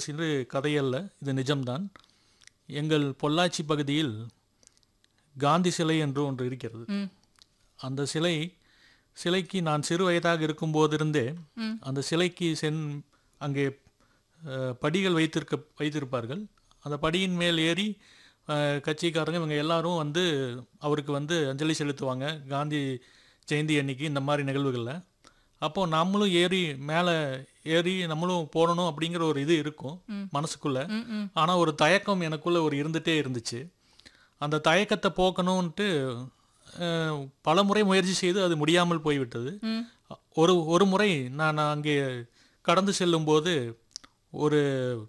சிறு கதையல்ல இது நிஜம்தான் எங்கள் பொள்ளாச்சி பகுதியில் காந்தி சிலை என்று ஒன்று இருக்கிறது ம் அந்த சிலை சிலைக்கு நான் சிறு வயதாக இருக்கும்போதிருந்தே ம். அந்த சிலைக்கு சென் அங்கே அஹ், படிகள் வைத்திருக்க வைத்திருப்பார்கள் அந்த படியின் மேல் ஏறி அஹ், கட்சிக்காரங்க இவங்க எல்லாரும் வந்து அவருக்கு வந்து அஞ்சலி செலுத்துவாங்க காந்தி ஜெயந்தி அன்னைக்கு இந்த மாதிரி நிகழ்வுகளில் அப்போ நம்மளும் ஏறி மேலே ஏறி நம்மளும் போடணும் அப்படிங்கிற ஒரு இது இருக்கும் மனசுக்குள்ள ம் ம் ஆனால் ஒரு தயக்கம் எனக்குள்ள ஒரு இருந்துகிட்டே இருந்துச்சு அந்த தயக்கத்தை போக்கணும்ன்ட்டு அஹ், பல முறை முயற்சி செய்து அது முடியாமல் போய்விட்டது ம் ஒரு ஒரு முறை நான் அங்கே கடந்து செல்லும்போது ஒரு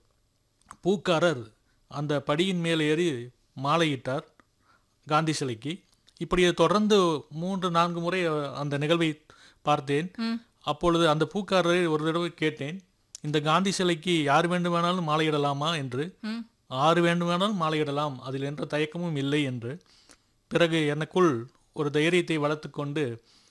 பூக்காரர் அந்த படியின் மேல் ஏறி மாலையிட்டார் காந்தி சிலைக்கு இப்படி தொடர்ந்து மூன்று நான்கு முறை அஹ், அந்த நிகழ்வை பார்த்தேன் ம் அப்பொழுது அந்த பூக்காரரை ஒரு தடவை கேட்டேன் இந்த காந்தி சிலைக்கு யார் வேண்டுமானாலும் மாலையிடலாமா என்று ம் ஆறு வேண்டுமானாலும் மாலையிடலாம் அதில் எந்த தயக்கமும் இல்லை என்று பிறகு எனக்குள் ஒரு தைரியத்தை வளர்த்துக்கொண்டு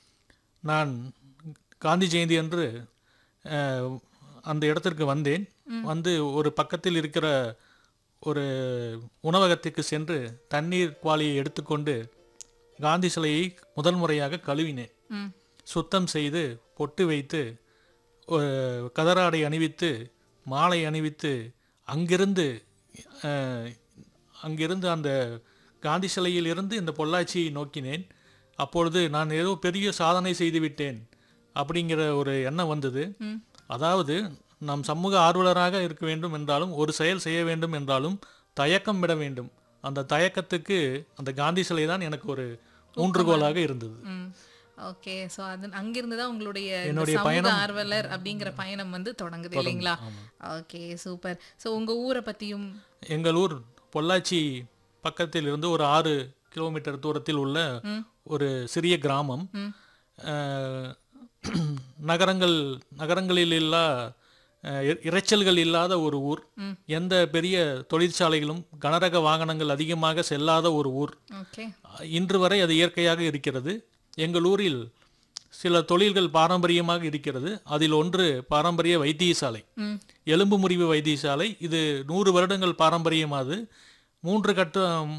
நான் காந்தி ஜெயந்தி அன்று அஹ், அந்த இடத்திற்கு வந்தேன் வந்து ஒரு பக்கத்தில் இருக்கிற ஒரு உணவகத்துக்கு சென்று தண்ணீர் குவாலியை எடுத்துக்கொண்டு காந்தி சிலையை முதல் முறையாக கழுவினேன் ம் சுத்தம் செய்து பொட்டு வைத்து ஒரு கதராடை அணிவித்து மாலை அணிவித்து அங்கிருந்து அஹ், அங்கிருந்து அந்த காந்தி சிலையில் இருந்து இந்த பொள்ளாச்சியை நோக்கினேன் அப்பொழுது நான் ஏதோ பெரிய சாதனை செய்து விட்டேன் அப்படிங்கிற ஒரு எண்ணம் வந்தது ம் அதாவது நாம் சமூக ஆர்வலராக இருக்க வேண்டும் என்றாலும் ஒரு செயல் செய்ய வேண்டும் என்றாலும் தயக்கம் விட வேண்டும் அந்த தயக்கத்துக்கு அந்த காந்தி சிலை தான் எனக்கு ஒரு ஊன்றுகோலாக இருந்தது ம் ஓகே ஸோ அது அங்கிருந்து தான் உங்களுடைய இந்த என்னுடைய சமூக பயணம் ஆர்வலர் அப்படிங்கிற பயணம் வந்து தொடங்குது இல்லைங்களா ஓகே சூப்பர் ஸோ உங்க ஊரை பத்தியும் எங்கள் ஊர் பொள்ளாச்சி பக்கத்தில் இருந்து ஒரு ஆறு கிலோமீட்டர் தூரத்தில் உள்ள ஒரு சிறிய கிராமம் ம். அஹ், நகரங்கள் நகரங்களில் இல்லா அஹ், இ- இரைச்சல்கள் இல்லாத ஒரு ஊர் ம். எந்த பெரிய தொழிற்சாலைகளும் கனரக வாகனங்கள் அதிகமாக செல்லாத ஒரு ஊர் ஓகே இன்று வரை அது இயற்கையாக இருக்கிறது எங்கள் ஊரில் சில தொழில்கள் பாரம்பரியமாக இருக்கிறது அதில் ஒன்று பாரம்பரிய வைத்தியசாலை ம் எலும்பு முறிவு வைத்தியசாலை இது நூறு வருடங்கள் பாரம்பரியமாது மூன்று கட்ட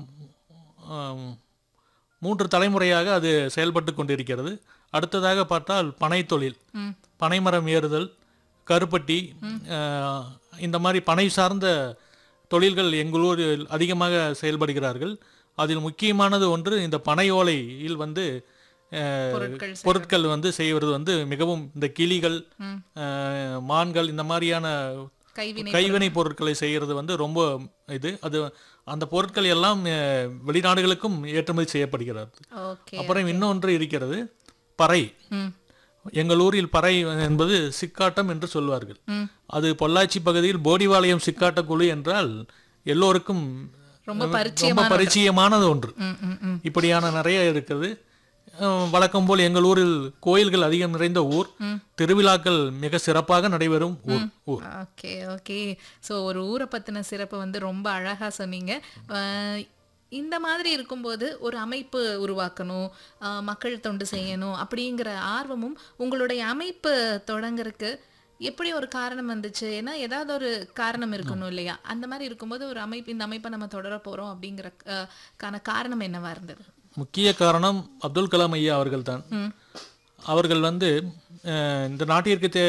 ஆம், மூன்று தலைமுறையாக அது செயல்பட்டு கொண்டிருக்கிறது அடுத்ததாக பார்த்தால் பனை தொழில் ம் பனைமரம் ஏறுதல் கருப்பட்டி அஹ், இந்த மாதிரி பனை சார்ந்த தொழில்கள் எங்கள் ஊரில் அதிகமாக செயல்படுகிறார்கள் அதில் முக்கியமானது ஒன்று இந்த பனை ஓலையில் வந்து அஹ், பொருட்கள் பொருட்கள் வந்து செய்வது வந்து மிகவும் இந்த கிளிகள் ம் அஹ், மான்கள் இந்த மாதிரியான கைவினை கைவினை பொருட்களை செய்கிறது வந்து ரொம்ப இது அது அந்த பொருட்கள் எல்லாம் அஹ், வெளிநாடுகளுக்கும் ஏற்றுமதி செய்யப்படுகிறது ஓகே அப்புறம் இன்னொன்று இருக்கிறது பறை ம் எங்கள் ஊரில் பறை என்பது சிக்காட்டம் என்று சொல்வார்கள் ம் அது பொள்ளாச்சி பகுதியில் போடிவாளையம் சிக்காட்ட குழு என்றால் எல்லோருக்கும் ரொம்ப ரொம்ப பரிச்சயமான பரிச்சயமானது ஒன்று ம் ம் ம் இப்படியான நிறைய இருக்குது அஹ், வழக்கம் போல் எங்கள் ஊரில் கோயில்கள் அதிகம் நிறைந்த ஊர் திருவிழாக்கள் மிக சிறப்பாக நடைபெறும் ஊர் ஊர் ஓகே ஓகே ஸோ ஒரு ஊரை பற்றின சிறப்பு வந்து ரொம்ப அழகாக சொன்னீங்க அஹ் இந்த மாதிரி இருக்கும்போது ஒரு அமைப்பு உருவாக்கணும் அஹ் மக்கள் தொண்டு செய்யணும் அப்படிங்கிற ஆர்வமும் உங்களுடைய அமைப்பு தொடங்குறதுக்கு எப்படி ஒரு காரணம் வந்துச்சு ஏன்னா ஏதாவது ஒரு காரணம் இருக்கணும் இல்லையா அந்த மாதிரி இருக்கும்போது ஒரு அமைப்பு இந்த அமைப்பை நம்ம தொடர போகிறோம் அப்படிங்கிற அஹ், கான காரணம் என்னவா இருந்தது முக்கிய காரணம் அப்துல் கலாம் ஐயா அவர்கள்தான் ம் அவர்கள் வந்து அஹ், இந்த நாட்டிற்கு தே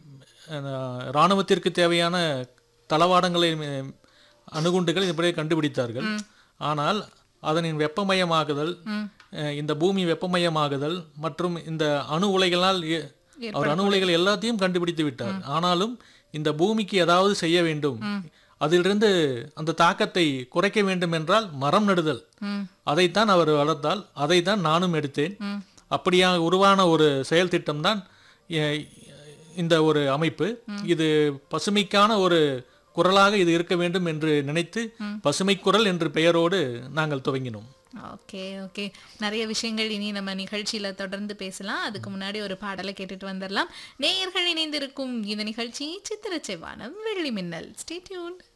அஹ், இராணுவத்திற்கு தேவையான தளவாடங்களை அஹ், அணுகுண்டுகள் இப்படியே கண்டுபிடித்தார்கள் ஆனால் அதனின் வெப்பமயமாகுதல் அஹ், இந்த பூமி வெப்பமயமாகுதல் மற்றும் இந்த அணு உலைகளால் ஏ- அவர் அணு உலைகள் எல்லாத்தையும் கண்டுபிடித்து விட்டார் ஆனாலும் இந்த பூமிக்கு ஏதாவது செய்ய வேண்டும் அதிலிருந்து அந்த தாக்கத்தை குறைக்க வேண்டும் என்றால் மரம் நடுதல் ம் அதைத்தான் அவர் வளர்த்தால் அதைத்தான் நானும் எடுத்தேன் ம் அப்படியாக உருவான ஒரு செயல் திட்டம்தான் எ- இந்த ஒரு அமைப்பு இது பசுமைக்கான ஒரு குரலாக இது இருக்க வேண்டும் என்று நினைத்து பசுமை குரல் என்ற பெயரோடு நாங்கள் துவங்கினோம் ஓகே ஓகே நிறைய விஷயங்கள் இனி நம்ம நிகழ்ச்சியில தொடர்ந்து பேசலாம் அதுக்கு முன்னாடி ஒரு பாடலை கேட்டுட்டு வந்துடலாம் நேயர்கள் இணைந்திருக்கும் இந்த நிகழ்ச்சி சித்திர செவ்வானம் வெள்ளி மின்னல் ஸ்டே டியூன்